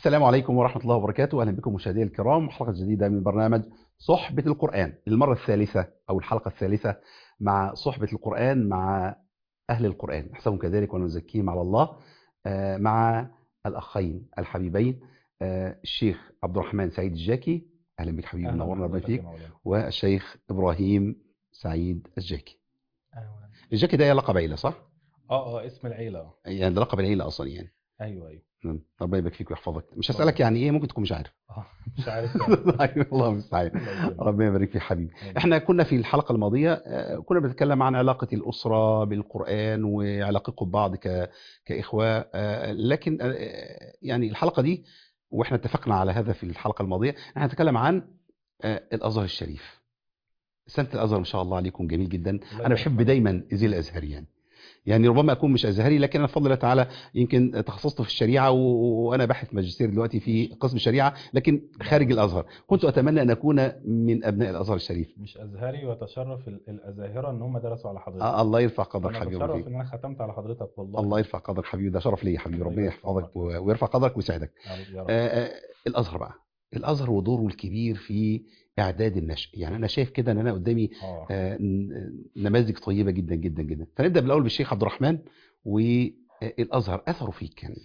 السلام عليكم ورحمة الله وبركاته أهلا بكم مشاهدينا الكرام حلقة جديدة من برنامج صحبة القرآن للمرة الثالثة أو الحلقة الثالثة مع صحبة القرآن مع أهل القرآن نحسبهم كذلك ونزكيهم على الله آه، مع الأخين الحبيبين آه، الشيخ عبد الرحمن سعيد الجاكي أهلا بك حبيبي أهلا منورنا ربنا بحضرتك يا فيك مولانا. والشيخ إبراهيم سعيد الجاكي أهلا. الجاكي ده لقب عيلة صح؟ اه اه اسم العيلة اه يعني ده لقب العيلة أصلا يعني ايوه ايوه نعم. ربنا يبارك فيك ويحفظك مش هسألك يعني إيه ممكن تكون مش عارف اه مش عارف يعني. أيوة، الله المستعان الله يسلمك. ربنا يبارك فيك حبيبي آمين. احنا كنا في الحلقة الماضية آه، كنا بنتكلم عن علاقة الأسرة بالقرآن وعلاقتكم ببعض ك... كإخوة آه، لكن آه، يعني الحلقة دي واحنا اتفقنا على هذا في الحلقة الماضية احنا هنتكلم عن آه، الأزهر الشريف سنة الأزهر ما شاء الله عليكم جميل جدا الله أنا بحب يبارك دايما زي الأزهري يعني يعني ربما أكون مش أزهري لكن أنا بفضل الله تعالى يمكن تخصصت في الشريعة و- وأنا باحث ماجستير دلوقتي في قسم الشريعة لكن خارج الأزهر كنت أتمنى أن أكون من أبناء الأزهر الشريف مش ازهري وتشرف ال- الازاهره ان هم درسوا على حضرتك آه الله يرفع قدرك انا حبيبي بتشرف ربي. ان انا ختمت على حضرتك والله الله يرفع قدرك حبيبي ده شرف لي يا حبيبي الله ربنا يبارك في يحفظك عمرك. و- ويرفع قدرك ويسعدك يا رب. آه، آه، الازهر بقى الازهر ودوره الكبير في اعداد النشء يعني انا شايف كده ان انا قدامي اه آه، ن- نماذج طيبه جدا جدا جدا فنبدا بالاول بالشيخ عبد الرحمن والازهر اثره فيك يعني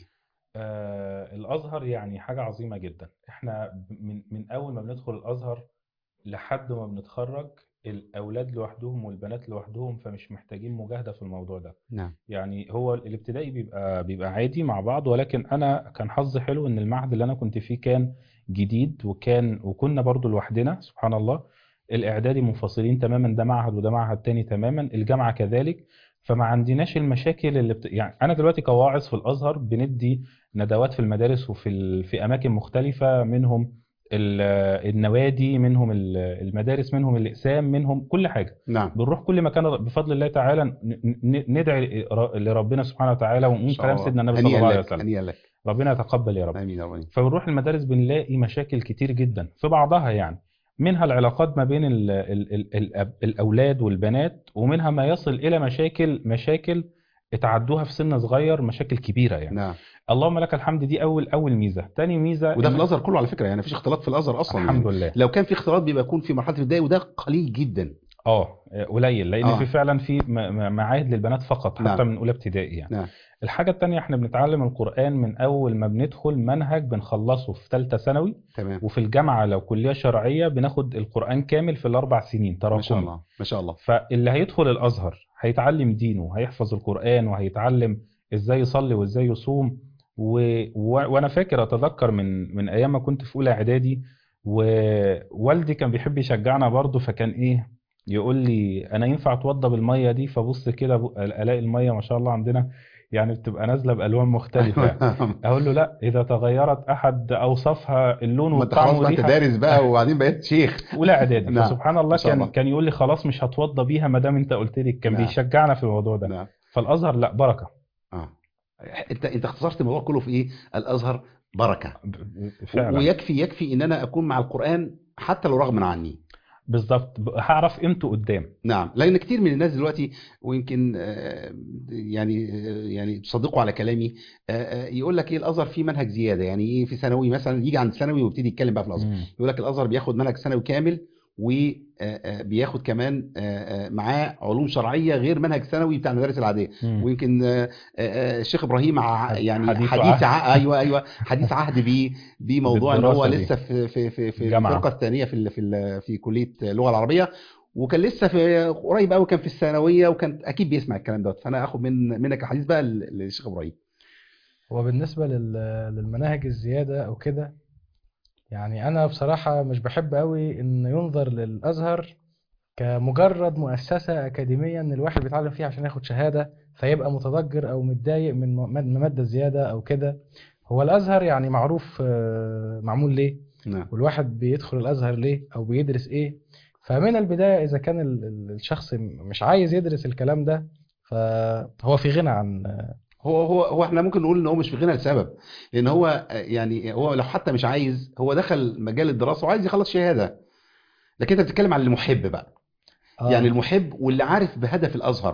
آه، الازهر يعني حاجه عظيمه جدا احنا ب- من من اول ما بندخل الازهر لحد ما بنتخرج الاولاد لوحدهم والبنات لوحدهم فمش محتاجين مجاهده في الموضوع ده نعم يعني هو الابتدائي بيبقى بيبقى عادي مع بعض ولكن انا كان حظي حلو ان المعهد اللي انا كنت فيه كان جديد وكان وكنا برضو لوحدنا سبحان الله الاعدادي منفصلين تماما ده معهد وده معهد تاني تماما الجامعه كذلك فما عندناش المشاكل اللي بت... يعني انا دلوقتي كواعظ في الازهر بندي ندوات في المدارس وفي ال... في اماكن مختلفه منهم ال- النوادي منهم ال- المدارس منهم الاقسام منهم كل حاجه نعم بنروح كل مكان بفضل الله تعالى ن- ن- ندعي لربنا سبحانه وتعالى إن ونقول شاء كلام الله. سيدنا النبي صلى هنيئا الله عليه لك وسلم هنيئا لك ربنا يتقبل يا رب امين يا رب فبنروح المدارس بنلاقي مشاكل كتير جدا في بعضها يعني منها العلاقات ما بين ال ال ال ال الأولاد والبنات ومنها ما يصل إلى مشاكل مشاكل اتعدوها في سن صغير مشاكل كبيرة يعني نعم اللهم لك الحمد دي أول أول ميزة تاني ميزة وده إن- في الازهر كله على فكره يعني مفيش اختلاط في الازهر اصلا الحمد يعني. لله لو كان في اختلاط بيبقى يكون في مرحله البدايه وده قليل جدا اه قليل لان آه. في فعلا في م- م- معاهد للبنات فقط حتى نعم. من اولى ابتدائي يعني نعم الحاجه التانية احنا بنتعلم القران من اول ما بندخل منهج بنخلصه في ثالثه ثانوي تمام وفي الجامعه لو كليه شرعيه بناخد القران كامل في الاربع سنين ما شاء تراكمي الله ما شاء الله فاللي هيدخل الازهر هيتعلم دينه هيحفظ القران وهيتعلم ازاي يصلي وازاي يصوم و... و... وانا فاكر اتذكر من من ايام ما كنت في اولى اعدادي ووالدي كان بيحب يشجعنا برضه فكان ايه يقول لي انا ينفع اتوضى بالميه دي فبص كده ب- الاقي الميه ما شاء الله عندنا يعني بتبقى نازله بالوان مختلفه يعني. اقول له لا اذا تغيرت احد اوصافها اللون ما انت والطعم خلاص بقى انت والريحه دارس بقى وبعدين بقيت شيخ اولى اعدادي نعم. فسبحان الله ما شاء كان الله. كان يقول لي خلاص مش هتوضى بيها ما دام انت قلت لي كان نعم. بيشجعنا في الموضوع ده نعم فالازهر لا بركه اه انت انت اختصرت الموضوع كله في ايه الازهر بركه فعلا ويكفي يكفي ان انا اكون مع القران حتى لو رغما عني بالظبط ب- هعرف قيمته قدام نعم لان كتير من الناس دلوقتي ويمكن آه، يعني آه، يعني تصدقوا على كلامي آه، آه، يقول لك ايه الازهر فيه منهج زياده يعني ايه في ثانوي مثلا يجي عند ثانوي ويبتدي يتكلم بقى في الازهر مم. يقول لك الازهر بياخد منهج ثانوي كامل وبياخد كمان آه، آه، معاه علوم شرعيه غير منهج ثانوي بتاع المدارس العاديه مم. ويمكن آه، آه، الشيخ ابراهيم ع- يعني حديث حديث عهد. ع... ايوه ايوه حديث عهد ب بموضوع ان هو بالدراسة دي. لسه في في في في جامعة. الفرقه الثانيه في ال- في ال- في كليه اللغه العربيه وكان لسه في قريب قوي كان في الثانويه وكان اكيد بيسمع الكلام دوت فانا اخد من منك الحديث بقى لل- للشيخ ابراهيم هو بالنسبة لل- للمناهج الزيادة أو كده يعني أنا بصراحة مش بحب قوي إن ينظر للأزهر كمجرد مؤسسة أكاديمية إن الواحد بيتعلم فيها عشان ياخد شهادة فيبقى متضجر أو متضايق من م- من مادة زيادة أو كده هو الأزهر يعني معروف آه، معمول ليه نعم والواحد بيدخل الأزهر ليه أو بيدرس إيه فمن البداية إذا كان ال- ال- الشخص مش عايز يدرس الكلام ده فهو في غنى عن هو هو هو احنا ممكن نقول ان هو مش في غنى لسبب لان هو آه، يعني هو لو حتى مش عايز هو دخل مجال الدراسه وعايز يخلص شهاده لكن انت بتتكلم عن المحب بقى آه. يعني المحب واللي عارف بهدف الازهر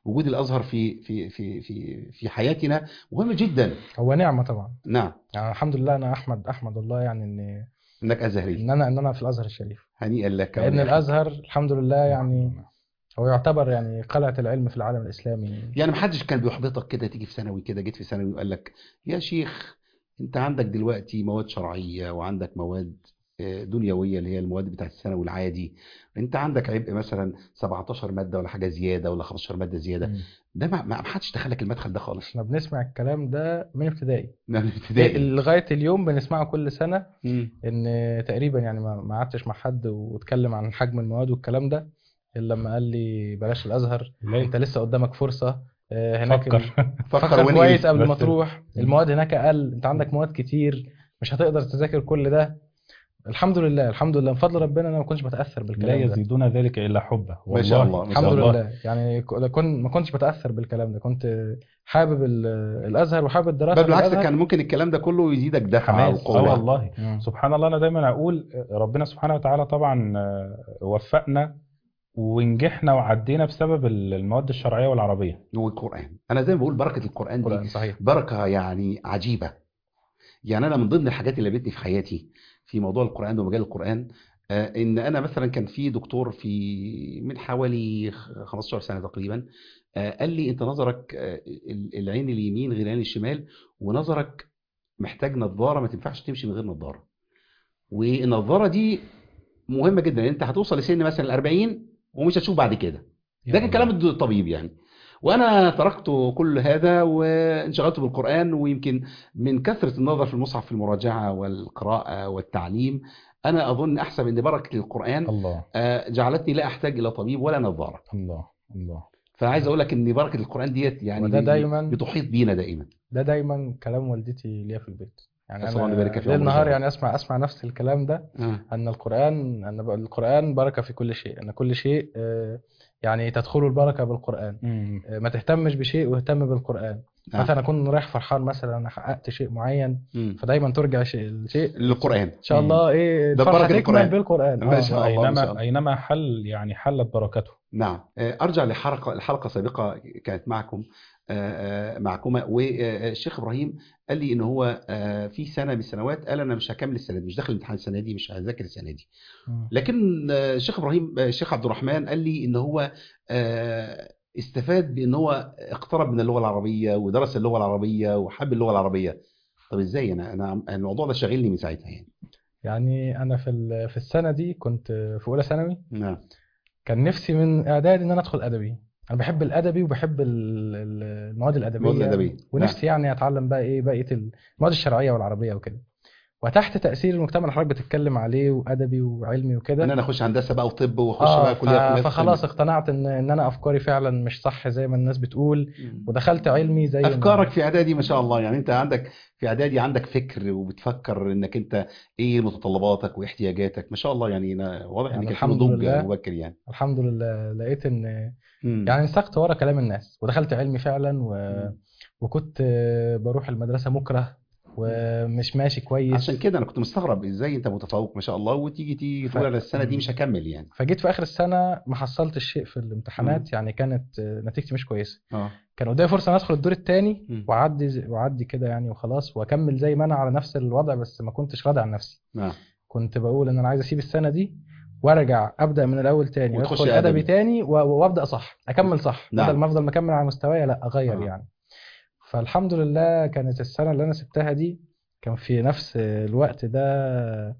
وجود الازهر في في في في في حياتنا مهم جدا هو نعمه طبعا نعم يعني الحمد لله انا احمد احمد الله يعني ان انك ازهري ان انا ان انا في الازهر الشريف هنيئا لك لان ولأخيك. الازهر الحمد لله يعني هو يعتبر يعني قلعه العلم في العالم الاسلامي يعني محدش كان بيحبطك كده تيجي في ثانوي كده جيت في ثانوي وقال لك يا شيخ انت عندك دلوقتي مواد شرعيه وعندك مواد آه، دنيويه اللي هي المواد بتاعت الثانوي العادي انت عندك عبء مثلا 17 ماده ولا حاجه زياده ولا 15 ماده زياده مم. ده ما ما حدش دخلك المدخل ده خالص احنا بنسمع الكلام ده من ابتدائي من ابتدائي لغايه اليوم بنسمعه كل سنه مم. ان تقريبا يعني ما ما قعدتش مع حد واتكلم عن حجم المواد والكلام ده الا لما قال لي بلاش الازهر ليه؟ انت لسه قدامك فرصه آه، هناك فكر فكر وانقل. كويس قبل ما بس- تروح المواد هناك اقل انت عندك مواد كتير مش هتقدر تذاكر كل ده الحمد لله الحمد لله من فضل ربنا انا ما كنتش بتاثر لا بالكلام ده يزيدون ذلك الا حبا ما شاء والله. الله، ما الحمد شاء الله. لله يعني ك- كن ما كنتش بتاثر بالكلام ده كنت حابب ال- الازهر وحابب الدراسه بل في بالعكس الأزهر. كان ممكن الكلام ده كله يزيدك دفعه حماس اه وقوه والله مم. سبحان الله انا دايما اقول ربنا سبحانه وتعالى طبعا آه، وفقنا ونجحنا وعدينا بسبب المواد الشرعيه والعربيه والقران انا زي ما بقول بركه القران دي القرآن صحيح بركه يعني عجيبه يعني انا من ضمن الحاجات اللي قابلتني في حياتي في موضوع القران ومجال القران آه، ان انا مثلا كان في دكتور في من حوالي خ- 15 سنه تقريبا آه، قال لي انت نظرك آه، ال- العين اليمين غير العين الشمال ونظرك محتاج نظاره ما تنفعش تمشي من غير نظاره والنظاره دي مهمه جدا انت هتوصل لسن مثلا ال 40 ومش هتشوف بعد كده ده كان كلام الطبيب يعني وانا تركت كل هذا وانشغلت بالقران ويمكن من كثره النظر في المصحف في المراجعه والقراءه والتعليم انا اظن احسب ان بركه القران الله آه، جعلتني لا احتاج الى طبيب ولا نظاره الله الله فعايز اقول لك ان بركه القران ديت يعني وده دايما بتحيط بينا دايما ده دايما كلام والدتي ليا في البيت يعني أسأل الله انا أن يبارك في ليل عمرك نهار يا يعني اسمع اسمع نفس الكلام ده آه. ان القران ان بقى القران بركه في كل شيء ان كل شيء آه، يعني تدخل البركه بالقران مم. آه، ما تهتمش بشيء واهتم بالقران نعم. مثلا اكون رايح فرحان مثلا انا حققت شيء معين مم. فدايما ترجع شيء الشيء للقران ان شاء الله ايه ده الفرحه بركة تكمل القرآن. بالقران ما آه. شاء الله. ما شاء اينما الله. اينما حل يعني حلت بركته نعم آه، ارجع لحلقه الحلقه سابقه كانت معكم آه، آه، معكما والشيخ ابراهيم قال لي ان هو آه، في سنه من السنوات قال انا مش هكمل السنه دي مش داخل الامتحان السنه دي مش هذاكر السنه دي مم. لكن آه، الشيخ ابراهيم آه، الشيخ عبد الرحمن قال لي ان هو آه، استفاد بان هو اقترب من اللغه العربيه ودرس اللغه العربيه وحب اللغه العربيه طب ازاي انا انا الموضوع ده شاغلني من ساعتها يعني يعني انا في ال- في السنه دي كنت في اولى ثانوي نعم كان نفسي من اعدادي ان انا ادخل ادبي انا بحب الادبي وبحب ال- ال- المواد الادبيه المواد الأدبية. ونفسي يعني اتعلم بقى ايه بقيه المواد الشرعيه والعربيه وكده وتحت تاثير المجتمع اللي حضرتك بتتكلم عليه وادبي وعلمي وكده ان انا اخش هندسه بقى وطب واخش اه بقى ف- كليه كليات فخلاص قمة. اقتنعت ان ان انا افكاري فعلا مش صح زي ما الناس بتقول مم. ودخلت علمي زي ما- افكارك في اعدادي ما شاء الله يعني انت عندك في اعدادي عندك فكر وبتفكر انك انت ايه متطلباتك واحتياجاتك ما شاء الله يعني أنا واضح ان يعني كان في الحمد نضوج لله. مبكر يعني الحمد لله لقيت ان مم. يعني انسقت ورا كلام الناس ودخلت علمي فعلا و... مم. وكنت آه، بروح المدرسه مكره ومش ماشي كويس عشان كده انا كنت مستغرب ازاي انت متفوق ما شاء الله وتيجي تيجي ف- تقول انا السنه دي مم. مش هكمل يعني فجيت في اخر السنه ما حصلتش شيء في الامتحانات يعني كانت آه، نتيجتي مش كويسه اه كان قدامي فرصه ان ادخل الدور الثاني مم. واعدي زي- واعدي كده يعني وخلاص واكمل زي ما انا على نفس الوضع بس ما كنتش راضي عن نفسي نعم كنت بقول ان انا عايز اسيب السنه دي وارجع ابدا من الاول تاني وتخش وادخل أدبي. ادبي تاني و- وابدا صح اكمل صح نعم. بدل ما افضل مكمل على مستواي لا اغير آه. يعني فالحمد لله كانت السنه اللي انا سبتها دي كان في نفس الوقت ده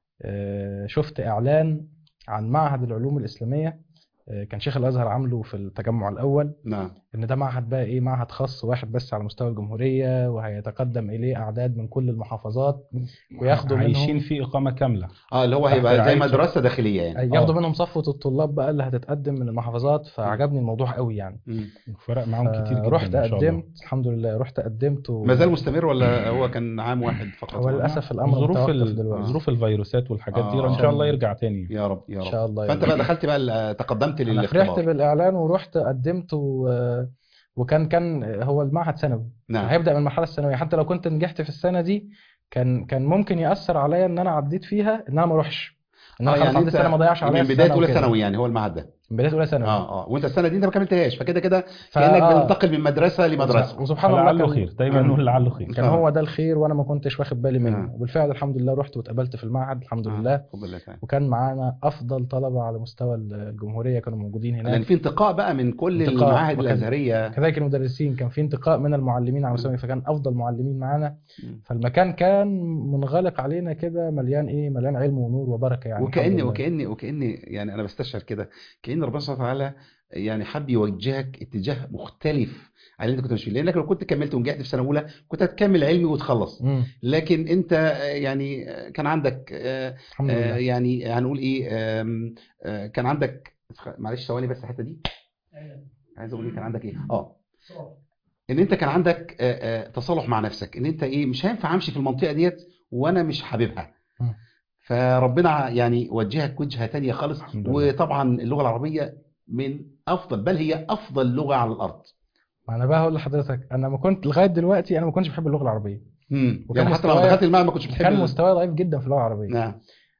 آه، شفت اعلان عن معهد العلوم الاسلاميه آه، كان شيخ الازهر عامله في التجمع الاول نعم ان ده معهد بقى ايه معهد خاص واحد بس على مستوى الجمهوريه وهيتقدم اليه اعداد من كل المحافظات وياخدوا عايشين منهم في اقامه كامله اه اللي هو تحت هيبقى زي رعاية مدرسه داخليه يعني ياخدوا آه. منهم صفوه الطلاب بقى اللي هتتقدم من المحافظات فعجبني الموضوع قوي يعني مم. فرق معاهم كتير جدا رحت ما شاء الله. قدمت الحمد لله رحت قدمت و... ما زال مستمر ولا هو كان عام واحد فقط هو للاسف الامر ظروف متوقف ال- دلوقتي ظروف الفيروسات والحاجات دي آه. ان شاء الله يرجع تاني يا رب يا ان رب شاء الله فانت يعني. بقى دخلت بقى ال- تقدمت انا فرحت للاختبار بالاعلان ورحت قدمت و... وكان كان هو المعهد ثانوي نعم هيبدا من المرحله الثانويه حتى لو كنت نجحت في السنه دي كان كان ممكن ياثر عليا ان انا عديت فيها ان انا ما اروحش ان انا آه، خلاص يعني عديت انت السنه ما ضيعش عليا من السنة بدايه اولى وكده. ثانوي يعني هو المعهد ده من بدايه اولى ثانوي اه اه وانت السنه دي انت ما كملتهاش فكده كده ف- كانك آه. بتنتقل من مدرسه لمدرسه وسبحان الله لعله كان خير دايما آه. نقول لعله خير كان آه. هو ده الخير وانا ما كنتش واخد بالي منه آه. وبالفعل الحمد لله رحت واتقبلت في المعهد الحمد لله الحمد لله تمام وكان معانا افضل طلبه على مستوى الجمهوريه كانوا موجودين لان هناك في انتقاء بقى من كل انتقاء. المعاهد وكان- الازهريه كذلك المدرسين كان في انتقاء من المعلمين على مستوى فكان افضل معلمين معانا فالمكان كان منغلق علينا كده مليان ايه مليان علم ونور وبركه يعني الحمد وكأن لله. وكأن وكأن يعني أنا بستشعر كده كأن ربنا سبحانه وتعالى يعني حب يوجهك اتجاه مختلف عن اللي أنت كنت ماشي فيه لأنك لو كنت كملت ونجحت في سنة أولى كنت هتكمل علمي وتخلص مم. لكن أنت آه، يعني آه، كان عندك آه، الحمد آه، لله يعني هنقول إيه آم، آه، كان عندك معلش ثواني بس الحتة دي عايز أقول إيه كان عندك إيه أه ان انت كان عندك آه، آه، تصالح مع نفسك ان انت ايه مش هينفع امشي في المنطقه ديت وانا مش حاببها مم. فربنا يعني وجهك وجهه تانية خالص الحمد لله. وطبعا اللغه العربيه من افضل بل هي افضل لغه على الارض ما انا بقى هقول لحضرتك انا ما كنت لغايه دلوقتي انا ما كنتش بحب اللغه العربيه امم وكان يعني حتى لما مستواي- دخلت المعهد ما كنتش بتحب كان ال- مستواي ضعيف جدا في اللغه العربيه نعم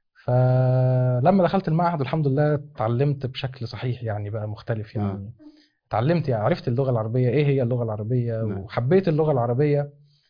فلما دخلت المعهد الحمد لله اتعلمت بشكل صحيح يعني بقى مختلف يعني آه. اتعلمت يعني عرفت اللغة العربية ايه هي اللغة العربية نعم. وحبيت اللغة العربية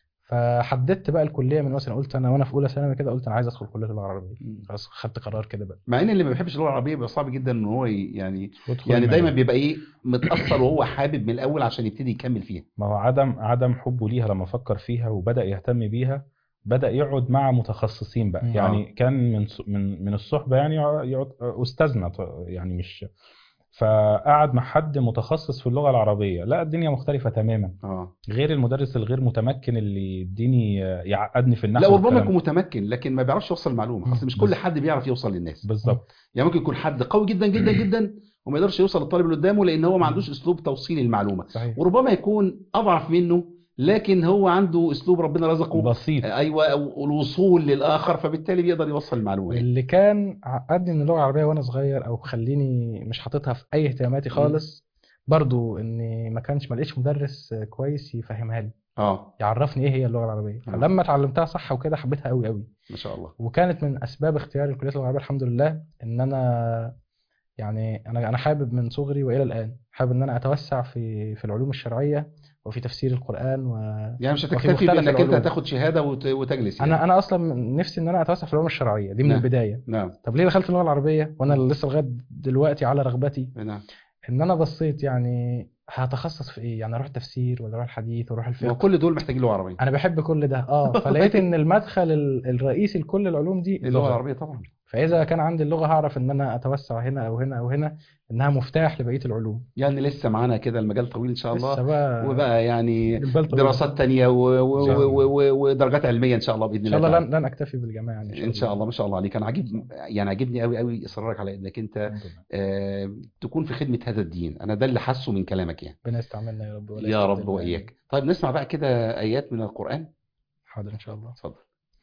فحددت بقى الكلية من مثلا قلت انا وانا في اولى ثانوي كده قلت انا عايز ادخل كلية اللغة العربية مم. خلاص خدت قرار كده بقى مع ان اللي ما بيحبش اللغه العربيه بيبقى صعب جدا ان هو ي- يعني وادخل يعني دايما المجال. بيبقى ايه متاثر وهو حابب من الاول عشان يبتدي يكمل فيها ما هو عدم عدم حبه ليها لما فكر فيها وبدأ يهتم بيها بدأ يقعد مع متخصصين بقى مم. يعني كان من ص- من من الصحبة يعني يقعد أستاذنا ط- يعني مش فقعد مع حد متخصص في اللغة العربية لا الدنيا مختلفة تماما اه غير المدرس الغير متمكن اللي يديني يعقدني في النحو لا وربما والكلام يكون متمكن لكن ما بيعرفش يوصل المعلومه مم. اصل مش كل حد بيعرف يوصل للناس بالظبط يعني ممكن يكون حد قوي جدا جدا جدا وما يقدرش يوصل للطالب اللي قدامه لان هو ما عندوش اسلوب توصيل المعلومه صحيح وربما يكون اضعف منه لكن هو عنده اسلوب ربنا رزقه بسيط ايوه أو الوصول للاخر فبالتالي بيقدر يوصل المعلومه يعني. اللي كان عقدني من اللغة العربية وانا صغير او خليني مش حاططها في اي اهتماماتي خالص برضو اني ما كانش ما لقيتش مدرس كويس يفهمها لي اه يعرفني ايه هي اللغة العربية آه. فلما اتعلمتها صح وكده حبيتها قوي قوي ما شاء الله وكانت من اسباب اختياري لكليه اللغه العربيه الحمد لله ان انا يعني انا انا حابب من صغري والى الان حابب ان انا اتوسع في في العلوم الشرعيه وفي تفسير القران و يعني مش وفي هتكتفي مختلف بانك انت العلوم. تاخد شهاده وت- وتجلس يعني. انا انا اصلا نفسي ان انا اتوسع في العلوم الشرعيه دي من نعم. البدايه نعم طب ليه دخلت اللغه العربيه وانا لسه لغايه دلوقتي على رغبتي نعم ان انا بصيت يعني هتخصص في ايه يعني اروح تفسير ولا اروح الحديث ولا اروح الفقه وكل دول محتاجين لغه عربيه انا بحب كل ده اه فلقيت ان المدخل ال- الرئيسي لكل العلوم دي اللغه العربيه طبعا فاذا كان عندي اللغه هعرف ان انا اتوسع هنا او هنا او هنا انها مفتاح لبقيه العلوم يعني لسه معانا كده المجال طويل ان شاء لسه الله بقى وبقى يعني البال طويل. دراسات تانية و... و... إن شاء الله. و... و... ودرجات علميه ان شاء الله باذن ان شاء الله الله تعالى. لن, لن اكتفي بالجامعه يعني ان شاء الله ما شاء الله عليك انا عجيب يعني عجبني قوي قوي اصرارك على انك انت الحمد لله. آه تكون في خدمه هذا الدين انا ده اللي حاسه من كلامك يعني ربنا يستعملنا يا رب ولا يا رب يستبدلنا واياك طيب نسمع بقى كده ايات من القران حاضر ان شاء الله اتفضل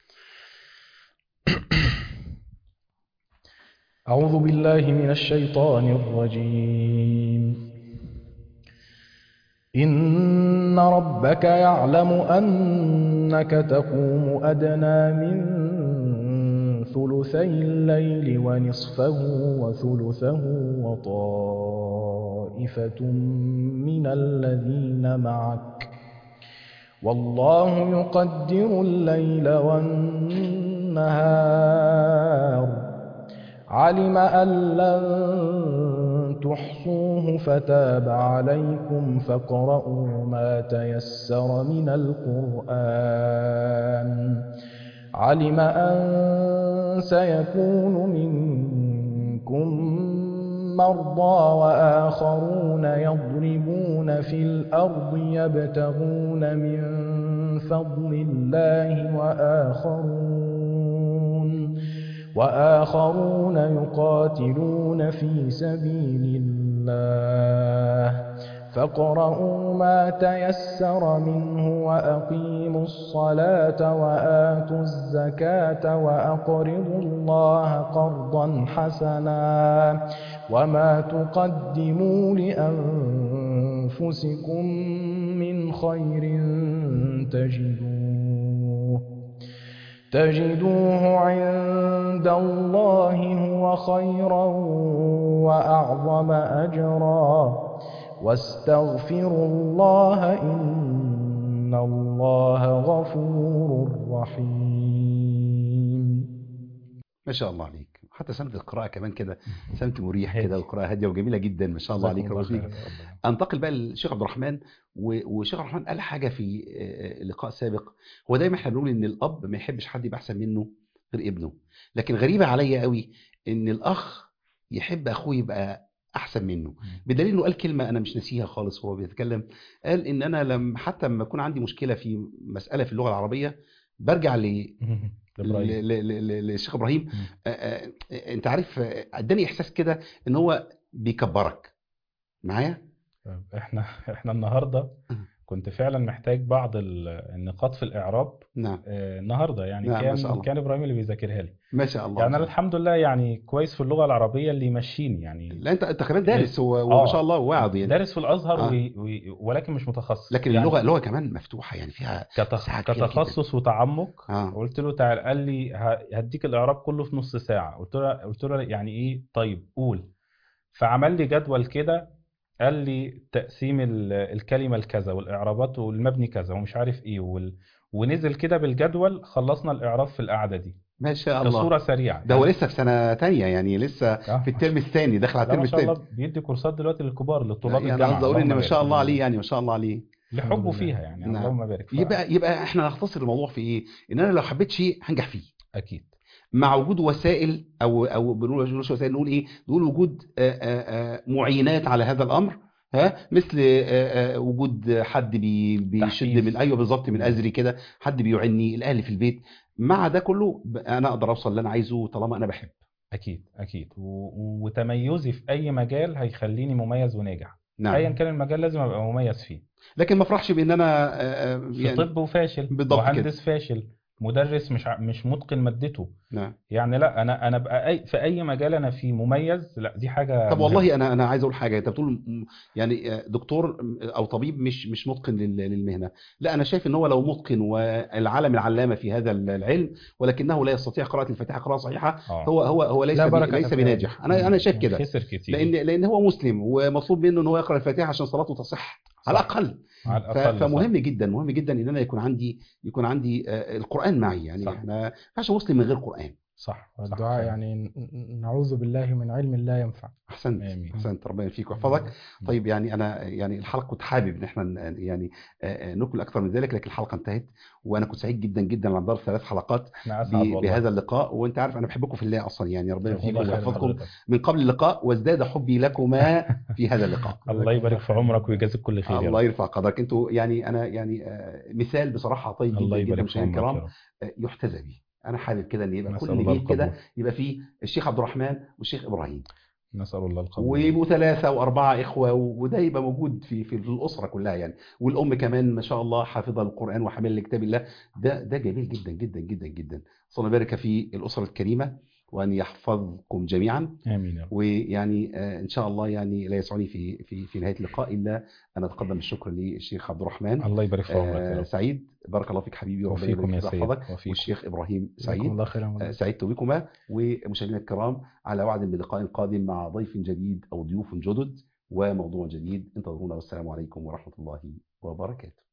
أعوذ بالله من الشيطان الرجيم إن ربك يعلم أنك تقوم أدنى من ثلثي الليل ونصفه وثلثه وطائفة من الذين معك والله يقدر الليل والنهار علم أن لن تحصوه فتاب عليكم فاقرؤوا ما تيسر من القرآن علم أن سيكون منكم مرضى وآخرون يضربون في الأرض يبتغون من فضل الله وآخرون وآخرون يقاتلون في سبيل الله فاقرؤوا ما تيسر منه وأقيموا الصلاة وآتوا الزكاة وأقرضوا الله قرضا حسنا وما تقدموا لأنفسكم من خير تجدوه تجدوه عند عند الله هو خيرا وأعظم أجرا واستغفروا الله إن الله غفور رحيم ما شاء الله عليك حتى سمت القراءة كمان كده سمت مريح كده والقراءة هادية وجميلة جدا ما شاء الله عليك جزاكم ربنا الله يبارك خير. فيك. انتقل بقى للشيخ عبد الرحمن و- والشيخ عبد الرحمن قال حاجة في آه، لقاء سابق هو دايما احنا بنقول ان الاب ما يحبش حد يبقى احسن منه غير ابنه لكن غريبة عليا قوي ان الاخ يحب اخوه يبقى احسن منه بدليل انه قال كلمة انا مش ناسيها خالص وهو بيتكلم قال ان انا لم حتى لما يكون عندي مشكلة في مسألة في اللغة العربية برجع ل إبراهيم. ل- ل- ل- للشيخ ابراهيم مم. آه، آه، انت عارف آه، اداني احساس كده ان هو بيكبرك معايا طيب، احنا احنا النهارده مم. كنت فعلا محتاج بعض ال- النقاط في الاعراب نعم آه، النهارده يعني نعم، ما شاء كان الله. كان ابراهيم اللي بيذاكرها لي ما شاء الله يعني انا الحمد لله يعني كويس في اللغه العربيه اللي يمشيني يعني لا انت انت كمان دارس و- آه. وما شاء الله واعظ يعني دارس في الازهر آه. وي- وي- ولكن مش متخصص لكن يعني اللغه اللغه كمان مفتوحه يعني فيها كتخ... ساعات كتيرة كتخصص وتعمق اه قلت له تعال قال لي ه- هديك الاعراب كله في نص ساعه قلت له قلت له يعني ايه طيب قول فعمل لي جدول كده قال لي تقسيم ال- الكلمه لكذا والاعرابات والمبني كذا ومش عارف ايه وال... ونزل كده بالجدول خلصنا الاعراب في القعده دي ما شاء الله كصوره سريعه ده هو لسه في سنه تانية يعني لسه آه. في الترم الثاني داخل على لا الترم ما شاء الثاني الله بيدي كورسات دلوقتي للكبار لطلاب يعني الجامعه قصدي اقول ان اللهم ما شاء بارك. الله عليه يعني ما شاء الله عليه لحبه الحمد فيها لله. يعني نعم. اللهم بارك ف- يبقى يبقى احنا نختصر الموضوع في ايه ان انا لو حبيت شيء هنجح فيه اكيد مع وجود وسائل او او بنقول مش وسائل نقول ايه نقول وجود آه، آه، آه، معينات على هذا الامر ها مثل آه، آه، وجود حد بي- بيشد تحفيز. من ايوه بالظبط من ازري كده حد بيعني الاهل في البيت مع ده كله ب- انا اقدر اوصل اللي انا عايزه طالما انا بحب اكيد اكيد و... وتميزي في اي مجال هيخليني مميز وناجح نعم ايا كان المجال لازم ابقى مميز فيه لكن ما افرحش بان انا آه، آه، في يعني طب وفاشل بالضبط كده. مهندس فاشل مدرس مش ع- مش متقن مادته نعم يعني لا انا انا ابقى أي في اي مجال انا فيه مميز لا دي حاجه طب مهمة. والله انا انا عايز اقول حاجه انت بتقول م- يعني آه، دكتور او طبيب مش مش متقن لل- للمهنه لا انا شايف ان هو لو متقن والعالم العلامه في هذا العلم ولكنه لا يستطيع قراءه الفاتحه قراءه صحيحه آه. هو هو هو ليس لا بي- بركة ليس في بناجح انا انا شايف كده خسر كتير لان لان هو مسلم ومطلوب منه ان هو يقرا الفاتحه عشان صلاته تصح على صح. الاقل على ف- الاقل فمهم جدا مهم جدا ان انا يكون عندي يكون عندي آه، القران معي يعني صح. احنا ما ينفعش مسلم من غير قران صح صح والدعاء فعلا. يعني ن- ن- نعوذ بالله من علم لا ينفع احسنت آمين. احسنت ربنا يفيك ويحفظك طيب يعني انا يعني الحلقه كنت حابب ان احنا ن- يعني آه، آه، نكمل اكثر من ذلك لكن الحلقه انتهت وانا كنت سعيد جدا جدا على مدار ثلاث حلقات احنا ب- اسعد والله بهذا اللقاء وانت عارف انا بحبكم في الله اصلا يعني ربنا جزاكم يفيكم الله خير ويحفظكم حضرتك. من قبل اللقاء وازداد حبي لكما في هذا اللقاء الله يبارك في عمرك ويجازيك كل خير يا الله رب. يرفع قدرك انتوا يعني انا يعني آه، مثال بصراحه طيب الله جدا جدا يبارك في مشاهدينا عمرك يا الكرام رب. آه، يحتذى به انا حابب كده ان يبقى نسأل كل الله جيل كده القبول. يبقى فيه الشيخ عبد الرحمن والشيخ ابراهيم نسأل الله القبول ويبقوا ثلاثة وأربعة إخوة وده يبقى موجود في في الأسرة كلها يعني والأم كمان ما شاء الله حافظة القرآن وحاملة لكتاب الله ده ده جميل جدا جدا جدا جدا صلى الله يبارك في الأسرة الكريمة وأن يحفظكم جميعا امين يا رب ويعني آه، إن شاء الله يعني لا يسعني في في في نهاية اللقاء إلا أن أتقدم الشكر للشيخ عبد الرحمن الله يبارك في عمرك يا آه، رب سعيد بارك الله فيك حبيبي وربنا وفيكم يبارك يا فيك سيد ويحفظك وفيكم والشيخ إبراهيم جزاكم سعيد الله خيرا آه، والله. سعدت بكما ومشاهدينا الكرام على وعد بلقاء قادم مع ضيف جديد أو ضيوف جدد وموضوع جديد انتظرونا والسلام عليكم ورحمة الله وبركاته